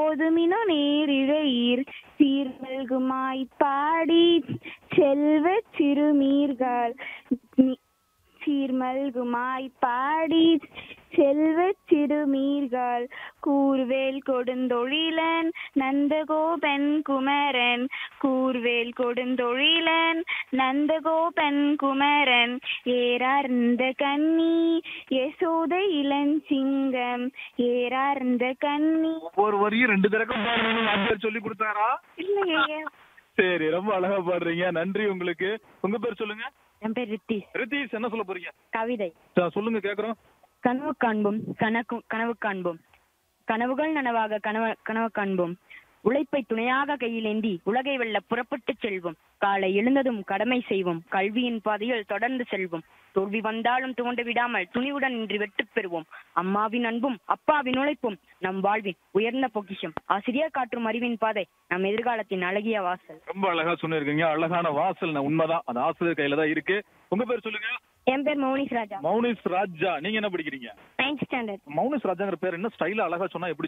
ஓதுமினோ நேரிழையீர் சீர்மல்குமாய் பாடி செல்வச் சிறுமீர்கள் நி- சீர்மல்குமாய் பாடி செல்வச் சிறுமீர்கள் கூர்வேல் கொடுந்தொழிலன் நந்தகோபன் குமரன் கூர்வேல் கொடுந்தொழிலன் நந்தகோபன் குமரன் ஏறார்ந்த கண்ணி யசோத இளஞ்சிங்கம் ஏறார்ந்த கண்ணி ஒவ்வொரு வரியும் ரெண்டு தடவை பாடணும்னு வாத்தியார் சொல்லி கொடுத்தாரா இல்லையே சரி ரொம்ப அழகா பாடுறீங்க நன்றி உங்களுக்கு உங்க பேர் சொல்லுங்க என் பேர் ரித்தீஷ் ரித்தீஷ் என்ன சொல்ல போறீங்க கவிதை ச- சொல்லுங்க கேக்குறோம் கனவு காண்போம் கனக்கு கனவு காண்போம் கனவுகள் நனவாக கனவு கனவு காண்போம் உழைப்பை துணையாக கையிலேந்தி உலகை வெல்ல புறப்பட்டுச் செல்வோம் காலை எழுந்ததும் கடமை செய்வோம் கல்வியின் பாதையில் தொடர்ந்து செல்வோம் தோல்வி வந்தாலும் துவண்டு விடாமல் துணிவுடன் இன்று வெற்றி பெறுவோம் அம்மாவின் அன்பும் அப்பாவின் உழைப்பும் நம் வாழ்வின் உயர்ந்த பொக்கிஷம் ஆசிரியர் காற்றும் அறிவின் பாதை நம் எதிர்காலத்தின் அழகிய வாசல் ரொம்ப அழகா சொன்னிருக்கீங்க அழகான வாசல் நான் உண்மைதான் அது ஆசிரியர் கையில தான் இருக்கு உங்க பேர் சொல்லுங்க என் பேர் மௌனிஸ் ராஜா மௌனிஸ் ராஜா நீங்க என்ன படிக்கிறீங்க நைன்த் ஸ்டாண்டர்ட் மௌனிஸ் ராஜாங்கிற பேர் என்ன ஸ்டைலா அழகா சொன்னா எப்படி